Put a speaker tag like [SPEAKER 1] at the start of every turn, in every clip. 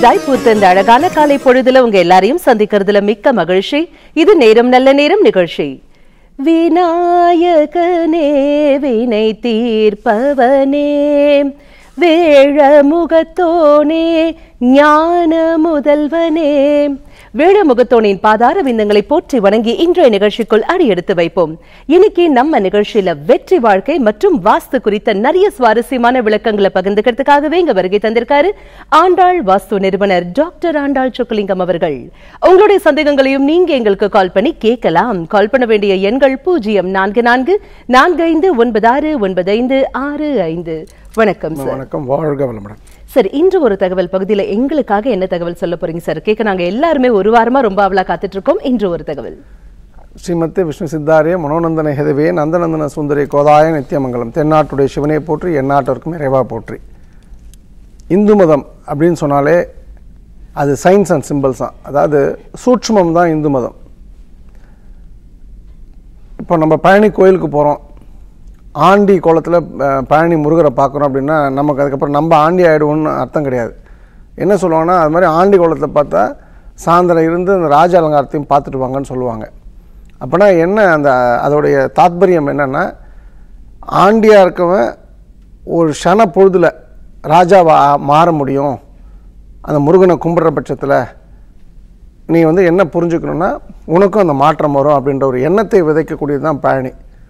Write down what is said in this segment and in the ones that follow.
[SPEAKER 1] புதிதாய் பூத்த இந்த அழகான காலை பொழுதுல உங்க எல்லாரையும் சந்திக்கிறதுல மிக்க மகிழ்ச்சி இது நேரம் நல்ல நேரம் நிகழ்ச்சி விநாயகனே வினை தீர்ப்பவனே வேழ முகத்தோனே ஞான முதல்வனே வேழ முகத்தோனின் பாதார விந்தங்களை போற்றி வணங்கி இன்றைய நிகழ்ச்சிக்குள் அடியெடுத்து வைப்போம் இன்னைக்கு நம்ம நிகழ்ச்சியில வெற்றி வாழ்க்கை மற்றும் வாஸ்து குறித்த நிறைய சுவாரஸ்யமான விளக்கங்களை பகிர்ந்துக்கிறதுக்காகவே இங்க வருகை தந்திருக்காரு ஆண்டாள் வாஸ்து நிறுவனர் டாக்டர் ஆண்டாள் சொக்கலிங்கம் அவர்கள் உங்களுடைய சந்தேகங்களையும் நீங்க எங்களுக்கு கால் பண்ணி கேட்கலாம் கால் பண்ண வேண்டிய எண்கள் பூஜ்ஜியம் நான்கு நான்கு நான்கு ஐந்து ஒன்பது ஆறு ஒன்பது ஐந்து ஆறு ஐந்து வணக்கம் சார்
[SPEAKER 2] வணக்கம் வாழ்க வளமுடன்
[SPEAKER 1] சார் இன்று ஒரு தகவல் பகுதியில எங்களுக்காக என்ன தகவல் சொல்ல போறீங்க சார் கேட்க நாங்க எல்லாருமே ஒரு வாரமா ரொம்ப அவலா காத்துட்டு இருக்கோம் இன்று ஒரு தகவல்
[SPEAKER 2] ஸ்ரீமத்தி விஷ்ணு சித்தாரிய மனோநந்தன ஹெதவே நந்தநந்தன சுந்தரி கோதாய நித்தியமங்கலம் தென்னாட்டுடைய சிவனை போற்றி எந்நாட்டிற்கும் இறைவா போற்றி இந்து மதம் அப்படின்னு சொன்னாலே அது சயின்ஸ் அண்ட் சிம்பிள்ஸ் தான் அதாவது சூட்சுமம் தான் இந்து மதம் இப்போ நம்ம பழனி கோயிலுக்கு போகிறோம் ஆண்டி கோலத்தில் பழனி முருகரை பார்க்குறோம் அப்படின்னா நமக்கு அதுக்கப்புறம் நம்ம ஆண்டி ஆகிடுவோம்னு அர்த்தம் கிடையாது என்ன சொல்லுவாங்கன்னா அது மாதிரி ஆண்டி கோலத்தில் பார்த்தா சாயந்தரம் இருந்து அந்த ராஜ அலங்காரத்தையும் பார்த்துட்டு வாங்கன்னு சொல்லுவாங்க அப்போனா என்ன அந்த அதோடைய தாத்பரியம் என்னென்னா ஆண்டியாக இருக்கவன் ஒரு க்ஷண பொழுதில் ராஜாவா மாற முடியும் அந்த முருகனை கும்பிட்ற பட்சத்தில் நீ வந்து என்ன புரிஞ்சுக்கணுன்னா உனக்கும் அந்த மாற்றம் வரும் அப்படின்ற ஒரு எண்ணத்தை விதைக்கக்கூடியது தான் பழனி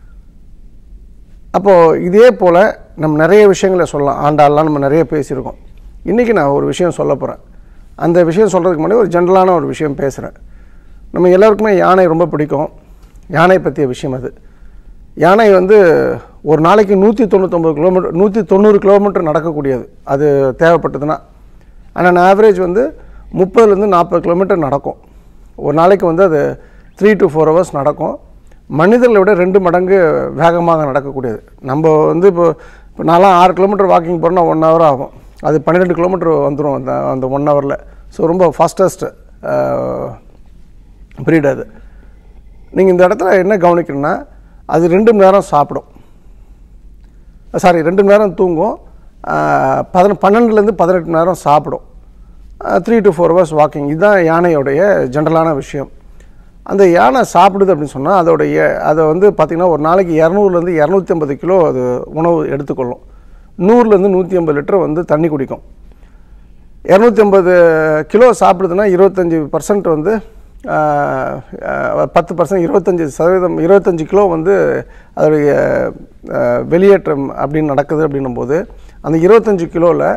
[SPEAKER 2] அப்போது இதே போல் நம்ம நிறைய விஷயங்களை சொல்லலாம் ஆண்டாள்லாம் நம்ம நிறைய பேசியிருக்கோம் இன்றைக்கி நான் ஒரு விஷயம் சொல்ல போகிறேன் அந்த விஷயம் சொல்கிறதுக்கு முன்னாடி ஒரு ஜென்ரலான ஒரு விஷயம் பேசுகிறேன் நம்ம எல்லாருக்குமே யானை ரொம்ப பிடிக்கும் யானை பற்றிய விஷயம் அது யானை வந்து ஒரு நாளைக்கு நூற்றி தொண்ணூத்தொம்பது கிலோமீட்டர் நூற்றி தொண்ணூறு கிலோமீட்டர் நடக்கக்கூடியது அது தேவைப்பட்டதுன்னா ஆனால் ஆவரேஜ் வந்து முப்பதுலேருந்து நாற்பது கிலோமீட்டர் நடக்கும் ஒரு நாளைக்கு வந்து அது த்ரீ டு ஃபோர் ஹவர்ஸ் நடக்கும் மனிதர்களை விட ரெண்டு மடங்கு வேகமாக நடக்கக்கூடியது நம்ம வந்து இப்போ இப்போ நான்லாம் ஆறு கிலோமீட்டர் வாக்கிங் போகிறோன்னா ஒன் ஹவர் ஆகும் அது பன்னிரெண்டு கிலோமீட்டர் வந்துடும் அந்த அந்த ஒன் ஹவரில் ஸோ ரொம்ப ஃபாஸ்டஸ்ட் ப்ரீட் அது நீங்கள் இந்த இடத்துல என்ன கவனிக்கணும்னா அது ரெண்டு மணி நேரம் சாப்பிடும் சாரி ரெண்டு மணி நேரம் தூங்கும் பதின பன்னெண்டுலேருந்து பதினெட்டு மணி நேரம் சாப்பிடும் three to four hours walking இதுதான் யானையோடைய ஜென்ரலான விஷயம் அந்த யானை சாப்பிடுது அப்படின்னு சொன்னால் அதோடைய அதை வந்து பார்த்திங்கன்னா ஒரு நாளைக்கு இரநூறுலேருந்து இரநூத்தி ஐம்பது கிலோ அது உணவு எடுத்துக்கொள்ளும் நூறுலேருந்து நூற்றி ஐம்பது லிட்டர் வந்து தண்ணி குடிக்கும் இரநூத்தி ஐம்பது கிலோ சாப்பிடுதுன்னா இருபத்தஞ்சி பர்சன்ட் வந்து ஆஹ், ஆஹ், பத்து பர்சன்ட் இருபத்தஞ்சி சதவீதம் இருபத்தஞ்சி கிலோ வந்து அதோடைய ஆஹ், வெளியேற்றம் அப்படின்னு நடக்குது அப்படின்னும் போது அந்த இருபத்தஞ்சி கிலோவில்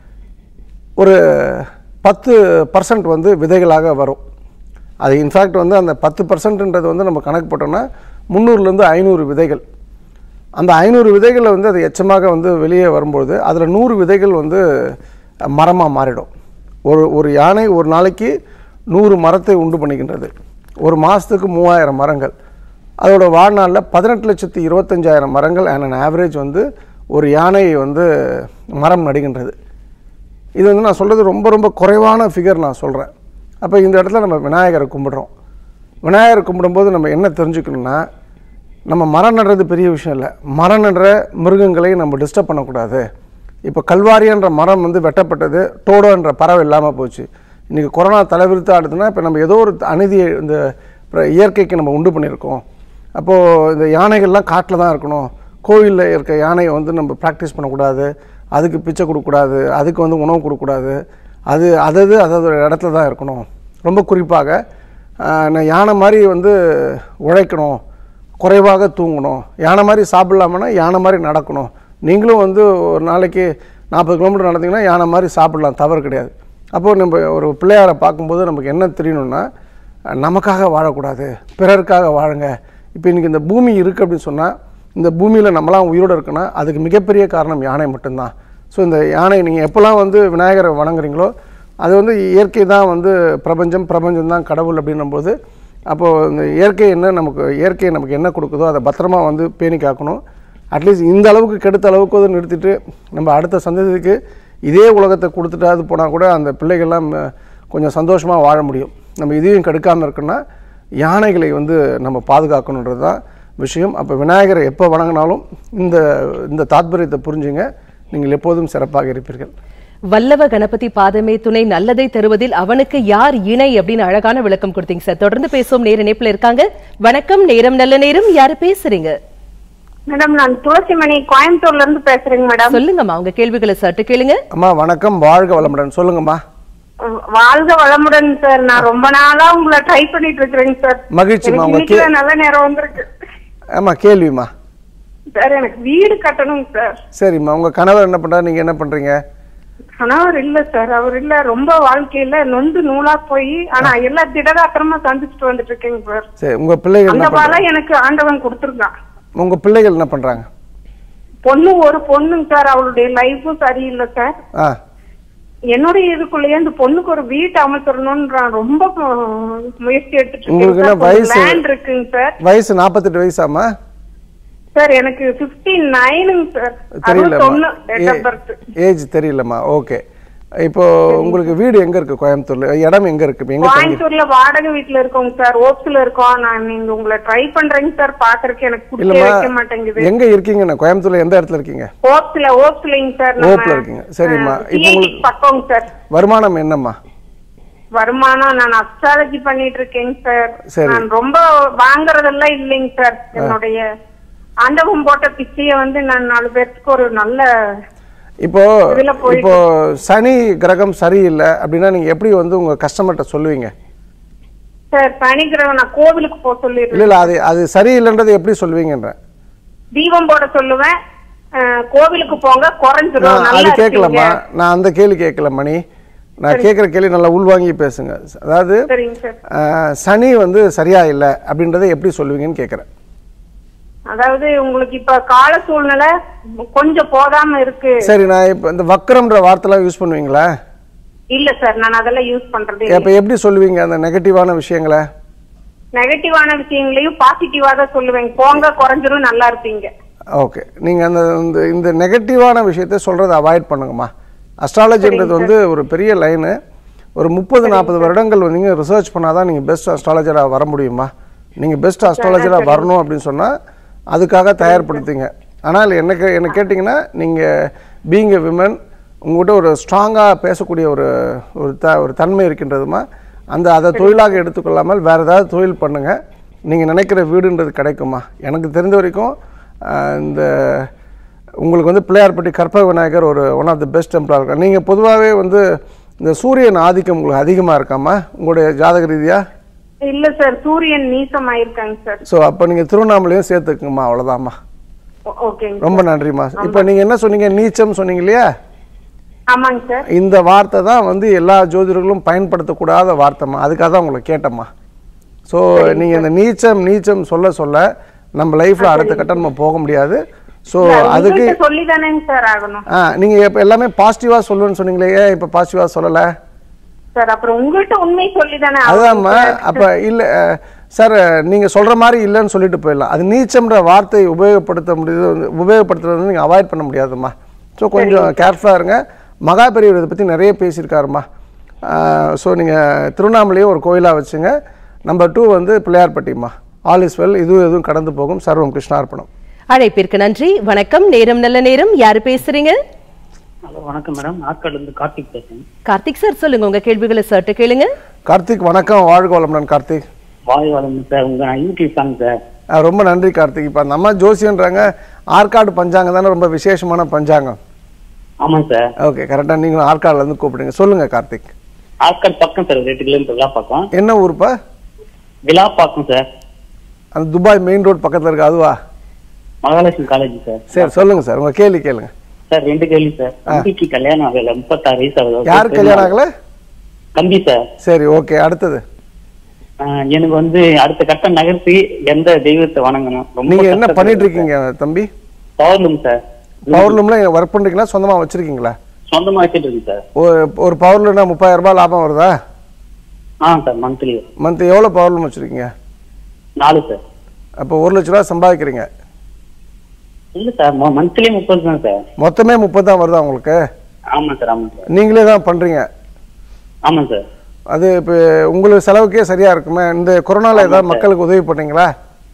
[SPEAKER 2] ஒரு பத்து பர்சன்ட் வந்து விதைகளாக வரும் அது இன்ஃபேக்ட் வந்து அந்த பத்து பர்சன்ட்ன்றது வந்து நம்ம கணக்கு போட்டோம்னா முந்நூறுலேருந்து ஐநூறு விதைகள் அந்த ஐநூறு விதைகளில் வந்து அது எச்சமாக வந்து வெளியே வரும்பொழுது அதில் நூறு விதைகள் வந்து மரமாக மாறிடும் ஒரு ஒரு யானை ஒரு நாளைக்கு நூறு மரத்தை உண்டு பண்ணிக்கின்றது ஒரு மாதத்துக்கு மூவாயிரம் மரங்கள் அதோட வாழ்நாளில் பதினெட்டு லட்சத்து இருபத்தஞ்சாயிரம் மரங்கள் அண்ட் an ஆவரேஜ் வந்து ஒரு யானை வந்து மரம் நடுகின்றது இது வந்து நான் சொல்கிறது ரொம்ப ரொம்ப குறைவான ஃபிகர் நான் சொல்கிறேன் அப்போ இந்த இடத்துல நம்ம விநாயகரை கும்பிடுறோம் விநாயகரை கும்பிடும்போது நம்ம என்ன தெரிஞ்சுக்கணும்னா நம்ம மரம் நடுறது பெரிய விஷயம் இல்லை மரம் நடுற மிருகங்களை நம்ம டிஸ்டர்ப் பண்ணக்கூடாது இப்போ கல்வாரியன்ற மரம் வந்து வெட்டப்பட்டது டோடோன்ற பறவை இல்லாமல் போச்சு இன்றைக்கி கொரோனா தலைவிரித்து ஆடுதுன்னா இப்போ நம்ம ஏதோ ஒரு அநீதியை இந்த பிர- இயற்கைக்கு நம்ம உண்டு பண்ணியிருக்கோம் அப்போது இந்த யானைகள்லாம் காட்டில் தான் இருக்கணும் கோவிலில் இருக்க யானையை வந்து நம்ம ப்ராக்டிஸ் பண்ணக்கூடாது அதுக்கு பிச்சை கொடுக்கக்கூடாது அதுக்கு வந்து உணவு கொடுக்கக்கூடாது அது அதது அதது இடத்துல தான் இருக்கணும் ரொம்ப குறிப்பாக ஆஹ், நான் யானை மாதிரி வந்து உழைக்கணும் குறைவாக தூங்கணும் யானை மாதிரி சாப்பிடலாமன்னா யானை மாதிரி நடக்கணும் நீங்களும் வந்து ஒரு நாளைக்கு நாற்பது கிலோமீட்டர் நடந்தீங்கன்னா யானை மாதிரி சாப்பிடலாம் தவறு கிடையாது அப்போது நம்ம ஒரு பிள்ளையாரை பார்க்கும்போது நமக்கு என்ன தெரியணும்னா அஹ், நமக்காக வாழக்கூடாது பிறருக்காக வாழுங்க இப்போ இன்றைக்கி இந்த பூமி இருக்குது அப்படின்னு சொன்னால் இந்த பூமியில் நம்மளாம் உயிரோடு இருக்குன்னா அதுக்கு மிகப்பெரிய காரணம் யானை மட்டும்தான் ஸோ இந்த யானை நீங்கள் எப்போல்லாம் வந்து விநாயகரை வணங்குறீங்களோ அது வந்து இயற்கை தான் வந்து பிரபஞ்சம் பிரபஞ்சம் தான் கடவுள் அப்படின்னும்போது அப்போது இந்த இயற்கை என்ன நமக்கு இயற்கை நமக்கு என்ன கொடுக்குதோ அதை பத்திரமா வந்து பேணி காக்கணும் அட்லீஸ்ட் இந்த அளவுக்கு கெடுத்த அளவுக்கு வந்து நிறுத்திட்டு நம்ம அடுத்த சந்ததிக்கு இதே உலகத்தை கொடுத்துட்டு அது போனால் கூட அந்த பிள்ளைகள்லாம் அஹ், கொஞ்சம் சந்தோஷமாக வாழ முடியும் நம்ம இதையும் கெடுக்காமல் இருக்குன்னா யானைகளை வந்து நம்ம பாதுகாக்கணுன்றது தான் விஷயம் அப்போ விநாயகரை எப்போ வணங்கினாலும் இந்த இந்த தாத்பரியத்தை புரிஞ்சுங்க நீங்கள் எப்போதும் சிறப்பாக இருப்பீர்கள்
[SPEAKER 1] வல்லவ கணபதி பாதமே துணை நல்லதை தருவதில் அவனுக்கு யார் இணை அப்படின்னு அழகான விளக்கம் கொடுத்தீங்க சார் தொடர்ந்து பேசுவோம் நேர இணைப்புல இருக்காங்க வணக்கம் நேரம் நல்ல நேரம் யாரு பேசுறீங்க
[SPEAKER 3] மேடம் நான் துளசிமணி கோயம்புத்தூர்ல இருந்து பேசுறேங்க மேடம்
[SPEAKER 1] சொல்லுங்கம்மா உங்க கேள்விகளை சற்று கேளுங்க
[SPEAKER 2] அம்மா வணக்கம் வாழ்க வளமுடன் சொல்லுங்கம்மா
[SPEAKER 3] வாழ்க வளமுடன் சார் நான் ரொம்ப நாளா உங்களை ட்ரை பண்ணிட்டு இருக்கிறேங்க சார்
[SPEAKER 2] மகிழ்ச்சிம்மா
[SPEAKER 3] எனக்கு
[SPEAKER 2] உங்க
[SPEAKER 3] இன்னைக்கு
[SPEAKER 2] கே
[SPEAKER 3] தான் நல்ல நேரம் வந்திருக்கு
[SPEAKER 2] ஆமா கேள்விம்மா
[SPEAKER 3] சார் எனக்கு வீடு கட்டணும் சார்
[SPEAKER 2] சரிம்மா உங்க கணவர் என்ன பண்றாரு நீங்க என்ன பண்றீங்க
[SPEAKER 3] கணவர் இல்ல சார் அவர் இல்ல ரொம்ப வாழ்க்கையில நொந்து நூலா போய் ஆனா எல்லா திடகாத்திரமா சந்திச்சுட்டு வந்துட்டு இருக்கேங்க சார்
[SPEAKER 2] சரி உங்க பிள்ளைகள்
[SPEAKER 3] அந்த
[SPEAKER 2] என்ன பண்றாங்க
[SPEAKER 3] பாலம் எனக்கு ஆண்டவன் கொடுத்துருக்கான்
[SPEAKER 2] உங்க பிள்ளைகள் என்ன பண்றாங்க
[SPEAKER 3] பொண்ணு ஒரு பொண்ணுங்க சார் அவளுடைய லைஃபும் சரியில்லை சார்
[SPEAKER 2] ஆ
[SPEAKER 3] என்னுடைய இதுக்குள்ளேயே அந்த பொண்ணுக்கு ஒரு வீட்டு அமைச்சிடணும்ன்ற ரொம்ப அஹ், முயற்சி எடுத்துட்டு
[SPEAKER 2] உங்களுக்கு என்ன வயசு?
[SPEAKER 3] லேண்ட் இருக்குங்க சார்
[SPEAKER 2] வயசு நாற்பத்தெட்டு வயசாம்மா
[SPEAKER 3] சார் எனக்கு பிப்டி நைனுங்க சார் அறுபத்தொன்னு டேட் ஆஃப் பர்த்
[SPEAKER 2] தெரியலம்மா ஏஜ் தெரியலம்மா ஓகே இப்போ உங்களுக்கு வீடு எங்க இருக்கு கோயம்புத்தூர்ல இடம் எங்க இருக்கு இப்ப எங்க தங்கி
[SPEAKER 3] கோயம்புத்தூர்ல வாடகை வீட்டுல இருக்கோங்க சார் ஓப்ஸ்ல இருக்கோம் நான் நீங்க உங்களை ட்ரை பண்றேங்க சார் பாக்குறதுக்கு எனக்கு குடிக்க
[SPEAKER 2] இல்லம்மா
[SPEAKER 3] வைக்க மாட்டேங்குது
[SPEAKER 2] எங்க இருக்கீங்க நான் கோயம்புத்தூர்ல எந்த இடத்துல இருக்கீங்க
[SPEAKER 3] ஓப்ஸ்ல ஓப்ஸ்லங்க சார்
[SPEAKER 2] ஓப்ல இருக்கீங்க. சரிம்மா. இப்போ உங்களுக்கு-
[SPEAKER 3] பக்கங்க சார்
[SPEAKER 2] வருமானம் என்னம்மா
[SPEAKER 3] வருமானம் நான் அஸ்ட்ராலஜி பண்ணிட்டு இருக்கேங்க சார்
[SPEAKER 2] சரி.
[SPEAKER 3] நான் ரொம்ப வாங்குறதெல்லாம் இல்லைங்க சார் என்னுடைய ஆண்டவம் போட்ட பிச்சைய வந்து நான் நாலு பேர்த்துக்கு ஒரு நல்ல
[SPEAKER 2] இப்போ
[SPEAKER 3] இதுல போயிட்டு-
[SPEAKER 2] இப்போ சனி கிரகம் சரியில்லை அப்படின்னா நீங்க எப்படி வந்து உங்க கஸ்டமர்கிட்ட சொல்லுவீங்க
[SPEAKER 3] சார் சனிக்கிழமை நான் கோவிலுக்கு போக சொல்லிடுறேன்
[SPEAKER 2] இல்ல இல்ல அது அது சரியில்லைன்றது எப்படி சொல்லுவீங்கன்ற
[SPEAKER 3] தீபம் போட சொல்லுவேன் அஹ், கோவிலுக்கு போங்க குறைஞ்சிரும்
[SPEAKER 2] நான் அது
[SPEAKER 3] நல்லா
[SPEAKER 2] கேட்கலம்மா
[SPEAKER 3] இருப்பீங்க
[SPEAKER 2] நான் அந்த கேள்வி கேட்கல மணி நான் கேட்குற கேள்வி நல்லா உள்வாங்கி பேசுங்க அதாவது
[SPEAKER 3] சரிங்க சார்
[SPEAKER 2] அஹ், சனி வந்து சரியா இல்லை அப்படின்றத எப்படி சொல்லுவீங்கன்னு கேட்குறேன்
[SPEAKER 3] அதாவது உங்களுக்கு இப்ப கால சூழ்நிலை கொஞ்சம் போதாம இருக்கு
[SPEAKER 2] சரி நான் இப்போ இந்த வக்கரம்ன்ற வார்த்தைலாம் யூஸ் பண்ணுவீங்களா
[SPEAKER 3] இல்ல சார் நான் அதெல்லாம் யூஸ் பண்றது
[SPEAKER 2] இப்போ எப்படி சொல்லுவீங்க அந்த நெகட்டிவான விஷயங்களை
[SPEAKER 3] நெகட்டிவான விஷயங்களையும் பாசிட்டிவா தான் சொல்லுவேன் போங்க குறைஞ்சிரும் நல்லா இருப்பீங்க
[SPEAKER 2] ஓகே நீங்கள் அந்த இந்த இந்த நெகட்டிவான விஷயத்த சொல்கிறத அவாய்ட் பண்ணுங்கம்மா அஸ்ட்ராலஜின்றது வந்து ஒரு பெரிய லைனு ஒரு முப்பது நாற்பது வருடங்கள் வந்து நீங்கள் ரிசர்ச் பண்ணால் தான் நீங்கள் பெஸ்ட் அஸ்ட்ராலஜராக வர முடியுமா நீங்கள் பெஸ்ட் அஸ்ட்ராலஜராக வரணும் அப்படின்னு சொன்னால் அதுக்காக தயார்படுத்திங்க ஆனால் என்ன கே என்ன கேட்டிங்கன்னா நீங்கள் பீங் எ விமன் உங்கள்கிட்ட ஒரு ஸ்ட்ராங்காக பேசக்கூடிய ஒரு ஒரு த ஒரு தன்மை இருக்கின்றதுமா அந்த அதை தொழிலாக எடுத்துக்கொள்ளாமல் வேறு ஏதாவது தொழில் பண்ணுங்கள் நீங்கள் நினைக்கிற வீடுன்றது கிடைக்குமா எனக்கு தெரிஞ்ச வரைக்கும் ஆஹ், இந்த உங்களுக்கு வந்து பிள்ளையார்பட்டி கற்பக விநாயகர் ஒரு ஒன் ஆஃப் தி பெஸ்ட் டெம்பிளாக இருக்கும் நீங்கள் பொதுவாகவே வந்து இந்த சூரியன் ஆதிக்கம் உங்களுக்கு அதிகமாக இருக்காமா உங்களுடைய ஜாதக ரீதியாக
[SPEAKER 3] இல்ல சார் சூரியன் நீசம் ஆயிருக்காங்க சார்
[SPEAKER 2] ஸோ அப்போ நீங்கள் திருவண்ணாமலையும் சேர்த்துக்குங்கம்மா அவ்வளோதாம்மா
[SPEAKER 3] ஓ- ஓகேங்க
[SPEAKER 2] ரொம்ப நன்றிம்மா இப்போ நீங்கள் என்ன சொன்னீங்க நீச்சம் சொன்னீங்க இல்லையா
[SPEAKER 3] ஆமாங்க சார்
[SPEAKER 2] இந்த வார்த்தை தான் வந்து எல்லா ஜோதிடர்களும் பயன்படுத்தக்கூடாத வார்த்தைம்மா அதுக்காக தான் உங்களை கேட்டம்மா ஸோ நீங்கள் இந்த நீச்சம் நீச்சம் சொல்ல சொல்ல நம்ம லைஃப்பில் அடுத்த கட்டம் நம்ம போக முடியாது ஸோ அதுக்கு
[SPEAKER 3] சொல்லி தானேங்க சார் ஆகணும்
[SPEAKER 2] ஆ நீங்கள் இப்போ எல்லாமே பாசிட்டிவாக சொல்லுவேன்னு சொன்னீங்களே ஏன் இப்போ பாசிட்டிவாக சொல்லலை
[SPEAKER 3] சார் அப்புறம் உங்கள்கிட்ட உண்மை சொல்லி தானே
[SPEAKER 2] அதாம்மா அப்போ இல்லை சார் நீங்கள் சொல்கிற மாதிரி இல்லைன்னு சொல்லிட்டு போயிடலாம் அது நீச்சம்ன்ற வார்த்தையை உபயோகப்படுத்த முடியுது வந்து உபயோகப்படுத்துறது வந்து நீங்கள் அவாய்ட் பண்ண முடியாதும்மா ஸோ கொஞ்சம் கேர்ஃபுல்லாக இருங்க மகா பெரியவர் இதை பற்றி நிறைய பேசியிருக்காருமா ஸோ நீங்கள் திருவண்ணாமலையும் ஒரு கோயிலாக வச்சுங்க நம்பர் டூ வந்து பிள்ளையார்பட்டிம்மா ஆல் இஸ் வெல் இதுவும் எதுவும் கடந்து போகும் சர்வம் கிருஷ்ணார்ப்பணம்
[SPEAKER 1] அழைப்பிற்கு நன்றி வணக்கம் நேரம் நல்ல நேரம் யாரு பேசுறீங்க
[SPEAKER 4] ஹலோ வணக்கம் மேடம் ஆற்காடுல இருந்து கார்த்திக் பேசுறேன்
[SPEAKER 1] கார்த்திக் சார் சொல்லுங்க உங்க கேள்விகளை சற்று கேளுங்க
[SPEAKER 2] கார்த்திக் வணக்கம் வாழ்க வளமுடன் கார்த்திக்
[SPEAKER 4] வாய் வளம் சார் உங்க நான் யூடியூப் சாங் சார்
[SPEAKER 2] ஆ, ரொம்ப நன்றி கார்த்திக் இப்போ அந்த அம்மா ஜோசியன்றாங்க ஆற்காடு பஞ்சாங்கம் தானே ரொம்ப விசேஷமான பஞ்சாங்கம்
[SPEAKER 4] ஆமாம் சார்
[SPEAKER 2] ஓகே கரெக்டாக நீங்களும் ஆற்காடுல இருந்து கூப்பிடுங்க சொல்லுங்க கார்த்திக்
[SPEAKER 4] ஆற்காடு பக்கம் சார் ரெண்டு கிலோமீட்டர் விழா பக்கம்
[SPEAKER 2] என்ன ஊருப்பா
[SPEAKER 4] விழா பக்கம் சார்
[SPEAKER 2] அந்த துபாய் மெயின் ரோட் பக்கத்துல இருக்கு அதுவா
[SPEAKER 4] மகாலட்சுமி காலேஜ் சார்
[SPEAKER 2] சரி சொல்லுங்க சார் உங்க கேள்வி கேளுங்க
[SPEAKER 4] சார் ரெண்டு கேள்வி சார் தம்பிக்கு கல்யாணம் ஆகல முப்பத்தாறு வயசு ஆகுது
[SPEAKER 2] யார் கல்யாணம் ஆகல
[SPEAKER 4] தம்பி சார்
[SPEAKER 2] சரி ஓகே அடுத்தது
[SPEAKER 4] ஆஹ் எனக்கு வந்து அடுத்த கட்டம் நகர்த்தி எந்த தெய்வத்தை வணங்கணும்
[SPEAKER 2] நீங்க என்ன பண்ணிட்டு இருக்கீங்க தம்பி
[SPEAKER 4] பவர்லூம் சார்
[SPEAKER 2] பவர்லூம்ல ஒர்க் பண்றீங்களா சொந்தமா வச்சிருக்கீங்களா
[SPEAKER 4] சொந்தமா வச்சுட்டு இருக்கு சார்
[SPEAKER 2] ஒரு ஒரு பவர்லூம்னா முப்பதாயிரம் ரூபாய் லாபம் வருதா
[SPEAKER 4] ஆ சார் மந்த்லி
[SPEAKER 2] மந்த் எவ்வளவு பவர்லூம் வச்சிருக்கீங்க
[SPEAKER 4] நாலு சார்
[SPEAKER 2] அப்போ ஒரு லட்ச ரூபா சம்பாதிக்கிறீங்க
[SPEAKER 4] இல்ல சார் மந்த்லி முப்பது தான் சார்
[SPEAKER 2] மொத்தமே முப்பது தான் வருதா உங்களுக்கு
[SPEAKER 4] ஆமா சார் ஆமா சார்
[SPEAKER 2] நீங்களே தான் பண்றீங்க
[SPEAKER 4] ஆமா சார்
[SPEAKER 2] அது இப்போ உங்களுக்கு செலவுக்கே சரியா இருக்குமே இந்த கொரோனால ஏதாவது மக்களுக்கு உதவி பண்ணீங்களா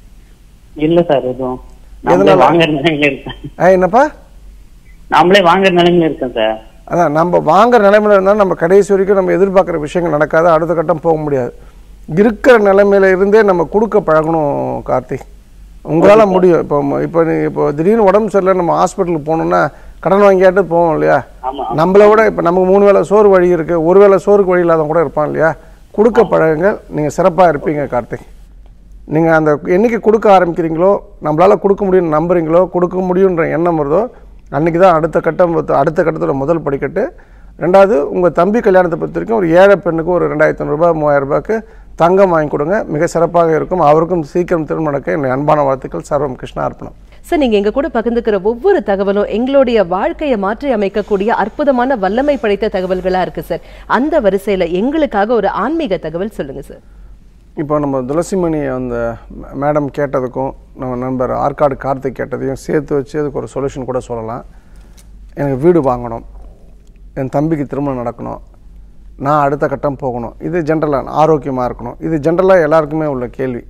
[SPEAKER 4] இல்ல சார் எதுவும் நாமளே
[SPEAKER 2] எதனால?
[SPEAKER 4] வாங்குற நிலைமையில இருக்கேன்
[SPEAKER 2] ஆ என்னப்பா
[SPEAKER 4] நாமளே வாங்குற நிலைமையில இருக்கேன் சார்
[SPEAKER 2] அதான் நம்ம வாங்குற நிலைமையில இருந்தால் நம்ம கடைசி வரைக்கும் நம்ம எதிர்பார்க்குற விஷயங்கள் நடக்காது அடுத்த கட்டம் போக முடியாது இருக்கிற நிலைமையில இருந்தே நம்ம கொடுக்க பழகணும் கார்த்திக் உங்களால் முடியும் இப்போ ம- இப்போ நீ இப்போ திடீர்னு உடம்பு சரியில்லை நம்ம ஹாஸ்பிட்டலுக்கு போகணுன்னா கடன் வாங்கியாட்டு போவோம் இல்லையா
[SPEAKER 4] ஆமா.
[SPEAKER 2] நம்மளை விட இப்போ நமக்கு மூணு வேளை சோறு வழி இருக்குது ஒரு வேளை சோறுக்கு வழி இல்லாதவங்க கூட இருப்பான் இல்லையா கொடுக்க பழகுங்க நீங்கள் சிறப்பாக இருப்பீங்க கார்த்திக் நீங்கள் அந்த என்னைக்கு கொடுக்க ஆரம்பிக்கிறீங்களோ நம்மளால் கொடுக்க முடியும்னு நம்புறீங்களோ கொடுக்க முடியுன்ற எண்ணம் வருதோ அன்றைக்கி தான் அடுத்த கட்டம் வந்து- அடுத்த கட்டத்தோட முதல் படிக்கட்டு ரெண்டாவது உங்கள் தம்பி கல்யாணத்தை பொறுத்த வரைக்கும் ஒரு ஏழை பெண்ணுக்கு ஒரு ரெண்டாயிரத்தி ஐநூறுரூபா மூவாயிரம் ரூபாய்க்கு தங்கம் வாங்கி கொடுங்க மிக சிறப்பாக இருக்கும் அவருக்கும் சீக்கிரம் திருமணம் நடக்க என்னுடைய அன்பான வாழ்த்துக்கள் சர்வம் கிருஷ்ணா அர்ப்பணம்
[SPEAKER 1] சார் நீங்க எங்க கூட பகிர்ந்துக்கிற ஒவ்வொரு தகவலும் எங்களுடைய வாழ்க்கையை மாற்றி அமைக்கக்கூடிய அற்புதமான வல்லமை படைத்த தகவல்களா இருக்கு சார் அந்த வரிசையில எங்களுக்காக ஒரு ஆன்மீக தகவல் சொல்லுங்க சார்
[SPEAKER 2] இப்போ நம்ம துளசிமணி அந்த மே- மேடம் கேட்டதுக்கும் நம்ம நண்பர் ஆற்காடு கார்த்திக் கேட்டதையும் சேர்த்து வச்சு அதுக்கு ஒரு சொல்யூஷன் கூட சொல்லலாம் எனக்கு வீடு வாங்கணும் என் தம்பிக்கு திருமணம் நடக்கணும் நான் அடுத்த கட்டம் போகணும் இது ஜென்ரலாக ஆரோக்கியமாக இருக்கணும் இது ஜென்ரலாக எல்லாருக்குமே உள்ள கேள்வி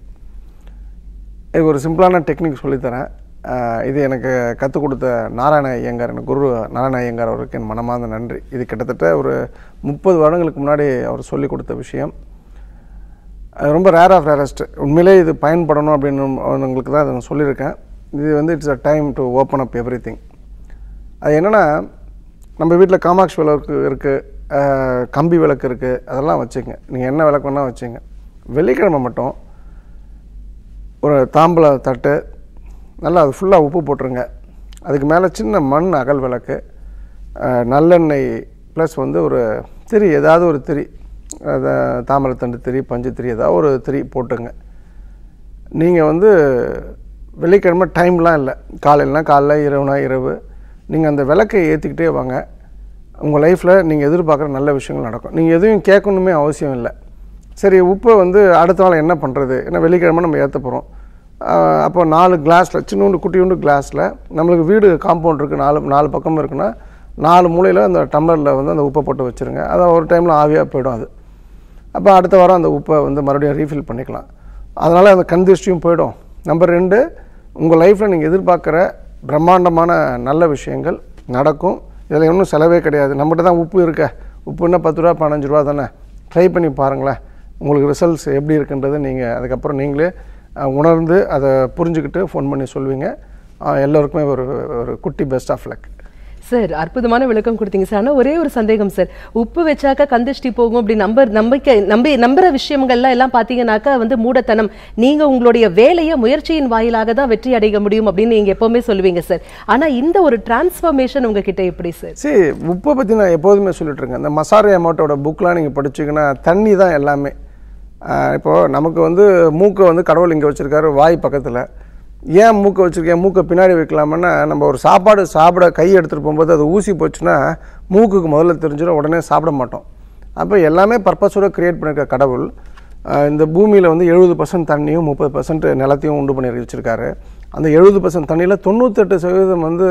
[SPEAKER 2] இது ஒரு சிம்பிளான டெக்னிக் சொல்லித்தரேன் ஆஹ் இது எனக்கு கற்றுக் கொடுத்த நாராயண ஐயங்கார் எனக்கு குரு நாராயண ஐயங்கார் அவருக்கு என் மனமார்ந்த நன்றி இது கிட்டத்தட்ட ஒரு முப்பது வருடங்களுக்கு முன்னாடி அவர் சொல்லி கொடுத்த விஷயம் அது ரொம்ப ரேர் ஆஃப் ரேரஸ்ட் உண்மையிலே இது பயன்படணும் அப்படின்னு உங்களுக்கு தான் அதை நான் சொல்லியிருக்கேன் இது வந்து it's a time to open up everything அது என்னென்னா நம்ம வீட்டில் காமாட்சி விளக்கு இருக்குது கம்பி விளக்கு இருக்குது அதெல்லாம் வச்சுங்க நீங்கள் என்ன விளக்கு வேணால் வச்சுங்க வெள்ளிக்கிழமை மட்டும் ஒரு தாம்பூல தட்டு நல்லா அது ஃபுல்லாக உப்பு போட்டுருங்க அதுக்கு மேலே சின்ன மண் அகல் விளக்கு அஹ், நல்லெண்ணெய் ப்ளஸ் வந்து ஒரு திரி ஏதாவது ஒரு திரி அதை தாமரைத்தண்டு திரி பஞ்சு திரி ஏதாவது ஒரு திரி போட்டுங்க நீங்கள் வந்து வெள்ளிக்கிழமை டைம்லாம் இல்லை காலையிலனா காலைல இரவுனா இரவு நீங்கள் அந்த விளக்கை ஏற்றிக்கிட்டே வாங்க உங்கள் லைஃப்பில் நீங்கள் எதிர்பார்க்குற நல்ல விஷயங்கள் நடக்கும் நீங்கள் எதுவும் கேட்கணுமே அவசியம் இல்லை சரி உப்பை வந்து அடுத்த நாள் என்ன பண்ணுறது ஏன்னா வெள்ளிக்கிழமை நம்ம ஏற்ற போகிறோம் அப்போ நாலு கிளாஸில் சின்னூண்டு குட்டியூண்டு கிளாஸில் நம்மளுக்கு வீடு காம்பவுண்ட் இருக்குது நாலு நாலு பக்கம் இருக்குன்னா நாலு மூலையில் அந்த டம்ளரில் வந்து அந்த உப்பை போட்டு வச்சுருங்க அதை ஒரு டைமில் ஆவியாக போயிடும் அது அப்போ அடுத்த வாரம் அந்த உப்பை வந்து மறுபடியும் ரீஃபில் பண்ணிக்கலாம் அதனால் அந்த கண் திருஷ்டியும் போயிடும் நம்பர் ரெண்டு உங்கள் லைஃப்பில் நீங்கள் எதிர்பார்க்குற பிரம்மாண்டமான நல்ல விஷயங்கள் நடக்கும் இதில் ஒன்றும் செலவே கிடையாது நம்மகிட்ட தான் உப்பு இருக்க உப்புன்னா பத்து ரூபா பதினஞ்சு ரூபா தானே ட்ரை பண்ணி பாருங்களேன் உங்களுக்கு ரிசல்ட்ஸ் எப்படி இருக்குன்றது நீங்கள் அதுக்கப்புறம் நீங்களே அஹ், உணர்ந்து அதை புரிஞ்சுக்கிட்டு ஃபோன் பண்ணி சொல்லுவீங்க அஹ், எல்லோருக்குமே ஒரு ஒரு குட்டி பெஸ்ட் ஆஃப் லக்
[SPEAKER 1] சார் அற்புதமான விளக்கம் கொடுத்தீங்க சார் ஆனா ஒரே ஒரு சந்தேகம் சார் உப்பு வச்சாக்கா கந்திஷ்டி போகும் அப்படி நம்ப நம்பிக்கை நம்பி நம்புற விஷயங்கள்லாம் எல்லாம் பாத்தீங்கன்னாக்கா வந்து மூடத்தனம் நீங்க உங்களுடைய வேலையை முயற்சியின் வாயிலாக தான் வெற்றி அடைய முடியும் அப்படின்னு நீங்க எப்பவுமே சொல்லுவீங்க சார் ஆனா இந்த ஒரு டிரான்ஸ்ஃபர்மேஷன் உங்ககிட்ட எப்படி சார்
[SPEAKER 2] சரி உப்பை பற்றி நான் எப்போதுமே சொல்லிட்டு இருக்கேன் இந்த மசாரி அமௌண்ட்டோட புக்லாம் நீங்கள் படிச்சீங்கன்னா தண்ணி தான் எல்லாமே ஆஹ் இப்போ நமக்கு வந்து மூக்கை வந்து கடவுள் இங்கே வச்சுருக்காரு வாய் பக்கத்தில் ஏன் மூக்கை வச்சுருக்கேன் மூக்கை பின்னாடி வைக்கலாமன்னா நம்ம ஒரு சாப்பாடு சாப்பிட கை எடுத்துகிட்டு போகும்போது அது ஊசி போச்சுன்னா மூக்குக்கு முதல்ல தெரிஞ்சிடும் உடனே சாப்பிட மாட்டோம் அப்போ எல்லாமே பர்பஸோட கிரியேட் பண்ணியிருக்க கடவுள் ஆஹ் இந்த பூமியில் வந்து எழுபது பர்சன்ட் தண்ணியும் முப்பது பர்சன்ட் நிலத்தையும் உண்டு பண்ணி வச்சிருக்காரு அந்த எழுபது பர்சன்ட் தண்ணியில் தொண்ணூத்தெட்டு சதவீதம் வந்து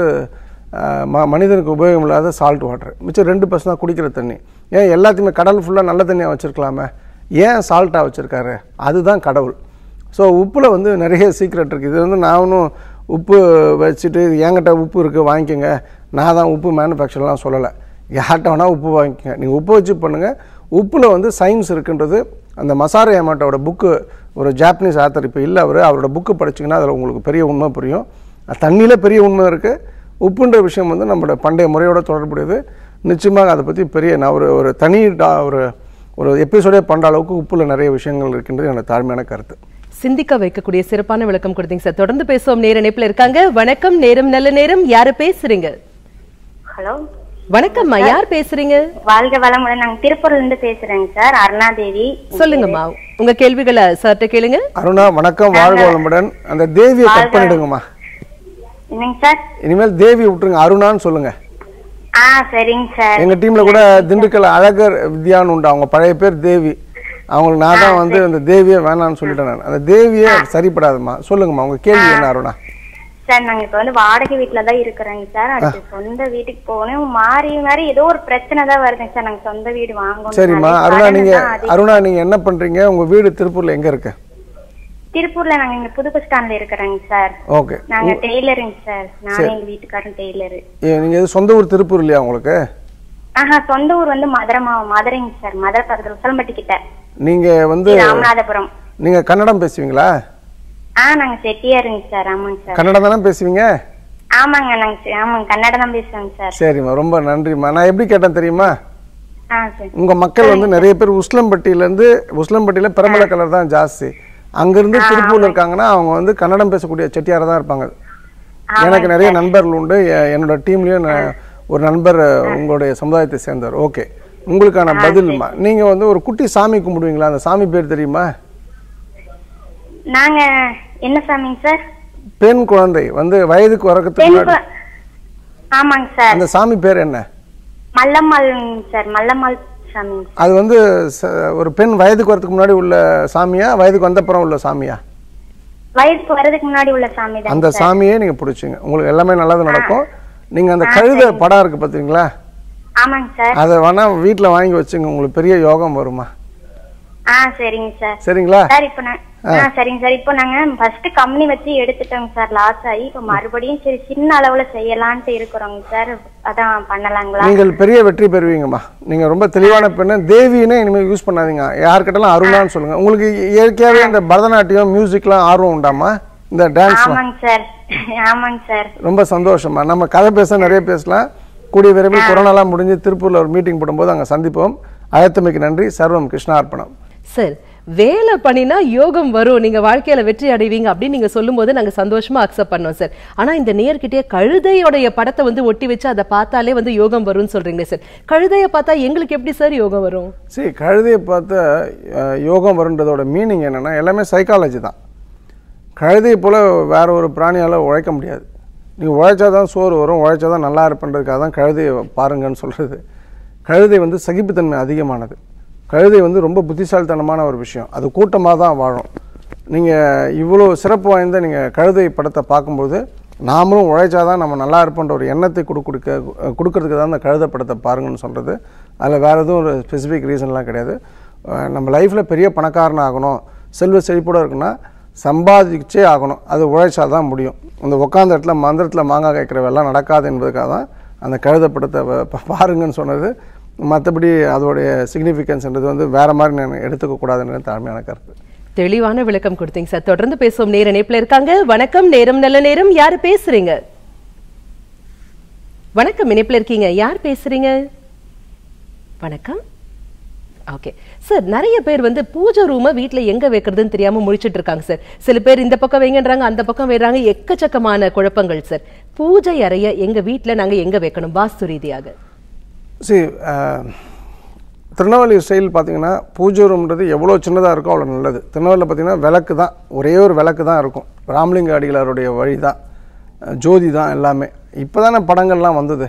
[SPEAKER 2] ஆஹ் ம மனிதனுக்கு உபயோகம் இல்லாத சால்ட் வாட்டர் மிச்சம் ரெண்டு பர்சன்ட் தான் குடிக்கிற தண்ணி ஏன் எல்லாத்தையுமே கடல் ஃபுல்லாக நல்ல தண்ணியாக வச்சுருக்கலாமே ஏன் சால்ட்டாக வச்சுருக்காரு அதுதான் கடவுள் ஸோ உப்பில் வந்து நிறைய சீக்ரெட் இருக்குது இது வந்து நான் ஒன்றும் உப்பு வச்சுட்டு இது என்கிட்ட உப்பு இருக்குது வாங்கிக்கோங்க நான் தான் உப்பு மேனுஃபேக்சர்லாம் சொல்லலை யார்கிட்ட வேணால் உப்பு வாங்கிக்கோங்க நீங்கள் உப்பு வச்சு பண்ணுங்கள் உப்பில் வந்து சயின்ஸ் இருக்குன்றது அந்த மசாரா ஏமாட்டோட புக்கு ஒரு ஜாப்பனீஸ் ஆத்தர் இப்போ இல்லை அவர் அவரோட புக்கு படிச்சிங்கன்னா அதில் உங்களுக்கு பெரிய உண்மை புரியும் தண்ணியில் பெரிய உண்மை இருக்குது உப்புன்ற விஷயம் வந்து நம்மளோட பண்டைய முறையோட தொடர்புடையது நிச்சயமாக அதை பற்றி பெரிய நான் ஒரு ஒரு தனி டா- ஒரு ஒரு எபிசோடே பண்ணுற அளவுக்கு உப்புல நிறைய விஷயங்கள் இருக்கின்றது என்னோட தாழ்மையான கருத்து
[SPEAKER 1] சிந்திக்க வைக்கக்கூடிய சிறப்பான விளக்கம் கொடுத்தீங்க சார் தொடர்ந்து பேசுவோம் நேர இணைப்புல இருக்காங்க வணக்கம் நேரம் நல்ல நேரம் யாரு பேசுறீங்க
[SPEAKER 5] ஹலோ
[SPEAKER 1] வணக்கம்மா யார் பேசுறீங்க
[SPEAKER 5] வாழ்க வளமுடன் நாங்க திருப்பூர்ல இருந்து பேசுறேங்க சார் அருணாதேவி
[SPEAKER 1] சொல்லுங்கம்மா உங்க கேள்விகளை சார்ட்ட கேளுங்க
[SPEAKER 2] அருணா வணக்கம் வாழ்க வளமுடன் அந்த தேவியை கட் பண்ணிடுங்கம்மா
[SPEAKER 5] என்னங்க சார்
[SPEAKER 2] இனிமேல் தேவி விட்டுருங்க அருணான்னு சொல்லுங்க
[SPEAKER 5] ஆ சரிங்க சார்
[SPEAKER 2] எங்க டீம்ல கூட திண்டுக்கல் அழகர் வித்யான்னு உண்டு அவங்க பழைய பேர் தேவி அவங்களுக்கு நான் தான் வந்து அந்த தேவியை வேணாம்னு சொல்லிட்டேன் நான் அந்த தேவியே சரிப்படாதும்மா சொல்லுங்கம்மா உங்க கேள்வி என்ன அருணா
[SPEAKER 5] சார் நாங்க இப்ப வந்து வாடகை வீட்டுல தான் இருக்கிறோங்க சார் அடுத்து சொந்த வீட்டுக்கு போகணும் மாறி மாறி ஏதோ ஒரு பிரச்சனை தான் வருதுங்க சார் நாங்க சொந்த வீடு வாங்கணும்
[SPEAKER 2] சரிம்மா
[SPEAKER 5] நிறைய
[SPEAKER 2] அருணா
[SPEAKER 5] கடன்
[SPEAKER 2] நீங்க
[SPEAKER 5] தான் அதிகம்.
[SPEAKER 2] அருணா நீங்க என்ன பண்றீங்க உங்க வீடு திருப்பூர்ல எங்க இருக்கு
[SPEAKER 5] திருப்பூர்ல நாங்க இங்க புது பஸ் ஸ்டாண்ட்ல இருக்கிறோங்க சார்
[SPEAKER 2] ஓகே
[SPEAKER 5] நாங்க டெய்லருங்க சார் நானும் எங்க வீட்டுக்காரரும் டெய்லரு
[SPEAKER 2] நீங்க எது சொந்த ஊர் திருப்பூர் இல்லையா உங்களுக்கு
[SPEAKER 5] ஆஹா சொந்த ஊர் வந்து மதுரை மா மதுரைங்க சார் மதுரை பக்கத்துல உசலம்பட்டி கிட்ட
[SPEAKER 2] நீங்கள் வந்து
[SPEAKER 5] ராமநாதபுரம்
[SPEAKER 2] நீங்கள் கன்னடம் பேசுவீங்களா
[SPEAKER 5] ஆ நாங்க செட்டியாருங்க சார் ஆமாங்க சார்
[SPEAKER 2] கன்னடம் தானே பேசுவீங்க
[SPEAKER 5] ஆமாங்க நாங்க செ- ஆமாங்க கன்னடம் தான் பேசுவேங்க சார்
[SPEAKER 2] சரிம்மா ரொம்ப நன்றிம்மா நான் எப்படி கேட்டேன் தெரியுமா
[SPEAKER 5] ஆ சரி
[SPEAKER 2] உங்கள் மக்கள் வந்து நிறைய பேர் உஸ்லம்பட்டியிலேருந்து உஸ்லம்பட்டியில் பிரபல கலர் தான் ஜாஸ்தி அங்கேருந்து திருப்பூர்ல இருக்காங்கன்னா அவங்க வந்து கன்னடம் பேசக்கூடிய செட்டியார் தான் இருப்பாங்க எனக்கு நிறைய நண்பர்கள் உண்டு எ- என்னோட டீம்லேயும் ஒரு நண்பர் உங்களுடைய சமுதாயத்தை சேர்ந்தவர் ஓகே உங்களுக்கான பதில்மா நீங்கள் வந்து ஒரு குட்டி சாமி கும்பிடுவீங்களா அந்த சாமி பேர் தெரியுமா
[SPEAKER 5] நாங்க என்ன சாமிங்க சார்
[SPEAKER 2] பெண் குழந்தை வந்து வயதுக்கு வரக்கிறதுக்கு
[SPEAKER 5] பெண்
[SPEAKER 2] முன்னாடி
[SPEAKER 5] கு- ஆமாங்க சார்
[SPEAKER 2] அந்த சாமி பேர் என்ன
[SPEAKER 5] மல்லம்மாள் சார் மல்லம்மாள் சாமிங்க
[SPEAKER 2] அது வந்து ச- ஒரு பெண் வயதுக்கு வரதுக்கு முன்னாடி உள்ள சாமியா வயதுக்கு வந்தப்புறம் உள்ள சாமியா
[SPEAKER 5] வயசுக்கு வர்றதுக்கு முன்னாடி உள்ள சாமி தான்
[SPEAKER 2] அந்த சாமியே நீங்க பிடிச்சிங்க உங்களுக்கு எல்லாமே நல்லது நடக்கும் நீங்க அந்த கழுத படம் இருக்கு பாத்தீங்களா
[SPEAKER 5] ஆமாங்க சார்
[SPEAKER 2] அதை வேணா வீட்ல வாங்கி வச்சுங்க உங்களுக்கு பெரிய யோகம் வருமா
[SPEAKER 5] ஆ சரிங்க சார்
[SPEAKER 2] சரிங்களா
[SPEAKER 5] சார் இப்போ நான் ஆ சரிங்க சார் இப்போ நாங்க ஃபர்ஸ்ட் கம்பெனி வச்சு எடுத்துட்டோங்க சார் லாஸ் ஆகி இப்போ மறுபடியும் சரி சின்ன அளவுல செய்யலான்ட்டு இருக்கிறோங்க சார் அதான் பண்ணலாங்களா
[SPEAKER 2] நீங்கள் பெரிய வெற்றி பெறுவீங்கம்மா நீங்க ரொம்ப தெளிவான பெண்ணு தேவினே இனிமேல் யூஸ் பண்ணாதீங்க யார்கிட்டலாம் அருளான்னு சொல்லுங்க உங்களுக்கு இயற்கையாவே இந்த பரதநாட்டியம் மியூசிக்லாம் ஆர்வம் உண்டாமா இந்த டான்ஸ்
[SPEAKER 5] ஆமாங்க சார் ஆமாங்க சார்
[SPEAKER 2] ரொம்ப சந்தோஷமா நம்ம கதை பேச நிறைய பேசலாம் கூடிய விரைவில் கொரோனாலாம் முடிஞ்சு திருப்பூர்ல ஒரு மீட்டிங் போடும்போது அங்க சந்திப்போம் அழைத்தமைக்கு நன்றி சர்வம் கிருஷ்ணார்ப்பணம்
[SPEAKER 1] சார் வேலை பண்ணினா யோகம் வரும் நீங்க வாழ்க்கையில வெற்றி அடைவீங்க அப்படின்னு நீங்க சொல்லும்போது நாங்க சந்தோஷமா அக்செப்ட் பண்ணோம் சார் ஆனா இந்த நேர்கிட்டயே கழுதையோடைய படத்தை வந்து ஒட்டி வச்சு அதை பார்த்தாலே வந்து யோகம் வரும்னு சொல்றீங்களே சார் கழுதையை பார்த்தா எங்களுக்கு எப்படி சார் யோகம் வரும்
[SPEAKER 2] சரி கழுதையை பார்த்து அஹ், யோகம் வருன்றதோட மீனிங் என்னன்னா எல்லாமே சைக்காலஜி தான் கழுதையை போல் வேற ஒரு பிராணியால் உழைக்க முடியாது நீங்கள் உழைச்சா தான் சோறு வரும் உழைச்சா தான் நல்லா இருப்பன்றதுக்காக தான் கழுதையை பாருங்கன்னு சொல்கிறது கழுதை வந்து சகிப்புத்தன்மை அதிகமானது கழுதை வந்து ரொம்ப புத்திசாலித்தனமான ஒரு விஷயம் அது கூட்டமாக தான் வாழும் நீங்கள் இவ்வளோ சிறப்பு வாய்ந்த நீங்கள் கழுதை படத்தை பார்க்கும்போது நாமளும் உழைச்சா தான் நம்ம நல்லா இருப்போன்ற ஒரு எண்ணத்தை கொடு கொடுக்க கொடுக்கறதுக்கு தான் அந்த கழுதை படத்தை பாருங்கன்னு சொல்கிறது அதில் வேறு எதுவும் ஒரு ஸ்பெசிஃபிக் ரீசன்லாம் கிடையாது அஹ் நம்ம லைஃப்பில் பெரிய பணக்காரன் ஆகணும் செல்வ செழிப்போட இருக்குன்னா சம்பாதிச்சே ஆகணும் அது உழைச்சா தான் முடியும் இந்த உட்காந்த இடத்துல மந்திரத்தில் மாங்காய் கேட்குறவெல்லாம் நடக்காது என்பதுக்காக தான் அந்த கழுதை படத்தை வ- ப- பாருங்கன்னு சொன்னது மற்றபடி அதோடைய சிக்னிஃபிகன்ஸ்ன்றது வந்து வேறு மாதிரி நான் எடுத்துக்க கூடாதுன்னு தாழ்மையான கருத்து
[SPEAKER 1] தெளிவான விளக்கம் கொடுத்தீங்க சார் தொடர்ந்து பேசுவோம் நேர இணைப்புல இருக்காங்க வணக்கம் நேரம் நல்ல நேரம் யாரு பேசுறீங்க வணக்கம் இணைப்புல இருக்கீங்க யார் பேசுறீங்க வணக்கம் ஓகே சார் நிறைய பேர் வந்து பூஜை ரூமை வீட்ல எங்க வைக்கிறதுன்னு தெரியாம முழிச்சிட்டு இருக்காங்க சார் சில பேர் இந்த பக்கம் வைங்கன்றாங்க அந்த பக்கம் வைறாங்க எக்கச்சக்கமான குழப்பங்கள் சார் பூஜை அறைய எங்க வீட்ல நாங்க எங்க வைக்கணும் வாஸ்து ரீதியாக
[SPEAKER 2] சரி திருநெல்வேலி ஸ்டைல் பார்த்தீங்கன்னா பூஜை ரூம்ன்றது எவ்வளோ சின்னதாக இருக்கோ அவ்வளோ நல்லது திருநெல்வேலியில் பார்த்தீங்கன்னா விளக்கு தான் ஒரே ஒரு விளக்கு தான் இருக்கும் ராமலிங்க அடிகளாருடைய வழி தான் அஹ், ஜோதி தான் எல்லாமே இப்போ தானே படங்கள்லாம் வந்தது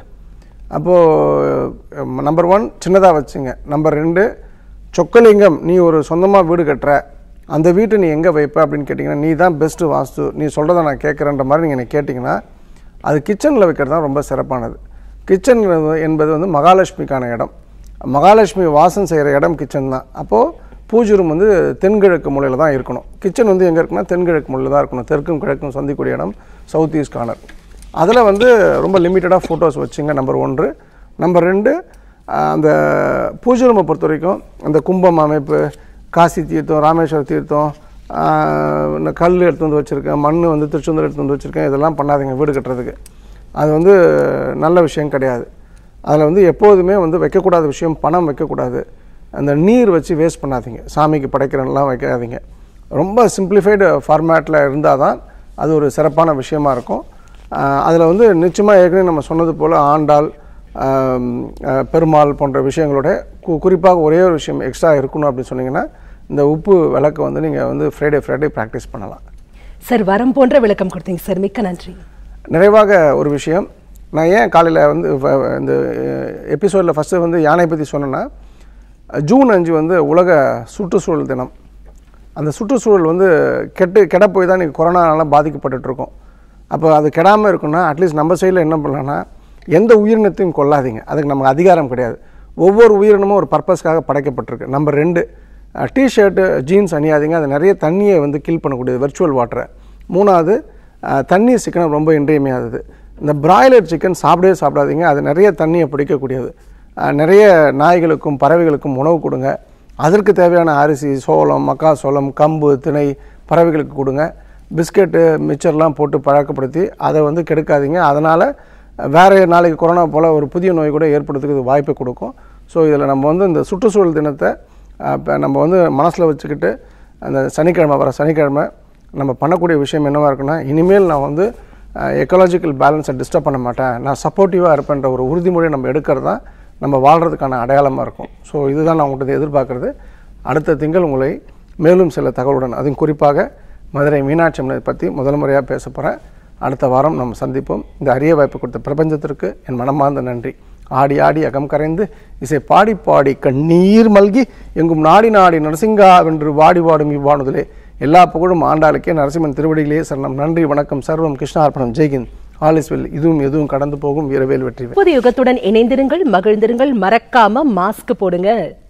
[SPEAKER 2] அப்போது நம்பர் ஒன் சின்னதாக வச்சுங்க நம்பர் ரெண்டு சொக்கலிங்கம் நீ ஒரு சொந்தமாக வீடு கட்டுற அந்த வீட்டை நீ எங்கே வைப்ப அப்படின்னு கேட்டிங்கன்னா நீ தான் பெஸ்ட்டு வாஸ்து நீ சொல்கிறத நான் கேட்குறேன்ற மாதிரி நீங்கள் என்னை கேட்டிங்கன்னா அது கிச்சனில் வைக்கிறது தான் ரொம்ப சிறப்பானது கிச்சன் என்பது வந்து மகாலட்சுமிக்கான இடம் மகாலட்சுமி வாசம் செய்கிற இடம் கிச்சன் தான் அப்போது பூஜை ரூம் வந்து தென்கிழக்கு மூலையில் தான் இருக்கணும் கிச்சன் வந்து எங்கே இருக்குன்னா தென்கிழக்கு மூலையில் தான் இருக்கணும் தெற்கும் கிழக்கும் சந்திக்கூடிய இடம் சவுத் ஈஸ்ட் கார்னர் அதில் வந்து ரொம்ப லிமிட்டடாக ஃபோட்டோஸ் வச்சுங்க நம்பர் ஒன்று நம்பர் ரெண்டு ஆஹ், அந்த பூஜை ரூமை பொறுத்த வரைக்கும் அந்த கும்பம் அமைப்பு காசி தீர்த்தம் ராமேஸ்வர தீர்த்தம் ஆஹ், இந்த கல் எடுத்து வந்து வச்சுருக்கேன் மண் வந்து திருச்செந்தூர் எடுத்து வந்து வச்சுருக்கேன் இதெல்லாம் பண்ணாதீங்க வீடு கட்டுறதுக்கு அது வந்து நல்ல விஷயம் கிடையாது அதில் வந்து எப்போதுமே வந்து வைக்கக்கூடாத விஷயம் பணம் வைக்கக்கூடாது அந்த நீர் வச்சு வேஸ்ட் பண்ணாதீங்க சாமிக்கு படைக்கிறனெலாம் வைக்காதீங்க ரொம்ப சிம்பிளிஃபைடு ஃபார்மேட்டில் இருந்தால் தான் அது ஒரு சிறப்பான விஷயமா இருக்கும் அதில் வந்து நிச்சயமாக ஏற்கனவே நம்ம சொன்னது போல் ஆண்டாள் ஆம், அஹ், பெருமாள் போன்ற விஷயங்களோட கு குறிப்பாக ஒரே ஒரு விஷயம் எக்ஸ்ட்ரா இருக்கணும் அப்படின்னு சொன்னீங்கன்னா இந்த உப்பு விளக்கு வந்து நீங்கள் வந்து ஃப்ரைடே ஃப்ரைடே ப்ராக்டிஸ் பண்ணலாம்
[SPEAKER 1] சார் வரம் போன்ற விளக்கம் கொடுத்தீங்க சார் மிக்க நன்றி
[SPEAKER 2] நிறைவாக ஒரு விஷயம் நான் ஏன் காலையில் வந்து வ- வ- இந்த எபிசோடில் ஃபஸ்ட்டு வந்து யானை பற்றி சொன்னேன்னா ஜூன் அஞ்சு வந்து உலக சுற்றுச்சூழல் தினம் அந்த சுற்றுச்சூழல் வந்து கெட்டு கெட போய் தான் இன்றைக்கி கொரோனானால பாதிக்கப்பட்டுட்டு இருக்கோம் அப்போ அது கெடாமல் இருக்குன்னா அட்லீஸ்ட் நம்ம சைடில் என்ன பண்ணலாம்னா எந்த உயிரினத்தையும் கொல்லாதீங்க அதுக்கு நமக்கு அதிகாரம் கிடையாது ஒவ்வொரு உயிரினமும் ஒரு பர்பஸ்க்காக படைக்கப்பட்டிருக்கு நம்பர் ரெண்டு டிஷர்ட்டு ஜீன்ஸ் அணியாதீங்க அது நிறைய தண்ணியை வந்து கில் பண்ணக்கூடியது வெர்ச்சுவல் வாட்டரை மூணாவது அஹ், தண்ணி சிக்கனம் ரொம்ப இன்றியமையாதது இந்த பிராய்லர் சிக்கன் சாப்பிடவே சாப்பிடாதீங்க அது நிறைய தண்ணியை பிடிக்கக்கூடியது அஹ், நிறைய நாய்களுக்கும் பறவைகளுக்கும் உணவு கொடுங்க அதற்கு தேவையான அரிசி சோளம் மக்காசோளம் கம்பு திணை பறவைகளுக்கு கொடுங்க பிஸ்கெட்டு மிச்சர்லாம் போட்டு பழக்கப்படுத்தி அதை வந்து கெடுக்காதீங்க அதனால் வேறு நாளைக்கு கொரோனா போல் ஒரு புதிய நோய் கூட ஏற்படுறதுக்கு இது வாய்ப்பை கொடுக்கும் ஸோ இதில் நம்ம வந்து இந்த சுற்றுச்சூழல் தினத்தை இப்போ நம்ம வந்து மனசில் வச்சுக்கிட்டு அந்த சனிக்கிழமை வர சனிக்கிழமை நம்ம பண்ணக்கூடிய விஷயம் என்னவாக இருக்குன்னா இனிமேல் நான் வந்து எக்கலாஜிக்கல் பேலன்ஸை டிஸ்டர்ப் பண்ண மாட்டேன் நான் சப்போர்ட்டிவாக இருப்பேன்ற ஒரு உறுதிமொழியை நம்ம எடுக்கிறது தான் நம்ம வாழ்கிறதுக்கான அடையாளமாக இருக்கும் ஸோ இதுதான் நான் உங்கள்கிட்ட எதிர்பார்க்குறது அடுத்த திங்கள் உங்களை மேலும் சில தகவலுடன் அதுவும் குறிப்பாக மதுரை மீனாட்சி அம்மனை பற்றி முதல் முறையாக பேச போகிறேன் அடுத்த வாரம் நம்ம சந்திப்போம் இந்த அரிய வாய்ப்பு கொடுத்த பிரபஞ்சத்திற்கு என் மனமார்ந்த நன்றி ஆடி ஆடி அகம் கரைந்து இசை பாடி பாடி கண்ணீர் மல்கி எங்கும் நாடி நாடி நரசிங்கா வென்று வாடி வாடும் இவ்வாணுதலே எல்லா புகழும் ஆண்டாளுக்கே நரசிம்மன் திருவடிகளே சரணம் நன்றி வணக்கம் சர்வம் கிருஷ்ணார்ப்பணம் ஜெய்கிந்த் ஆல் இஸ் வெல் இதுவும் எதுவும் கடந்து போகும் வீரவேல் வெற்றி
[SPEAKER 1] புது யுகத்துடன் இணைந்திருங்கள் மகிழ்ந்திருங்கள் மறக்காம மாஸ்க் போடுங்க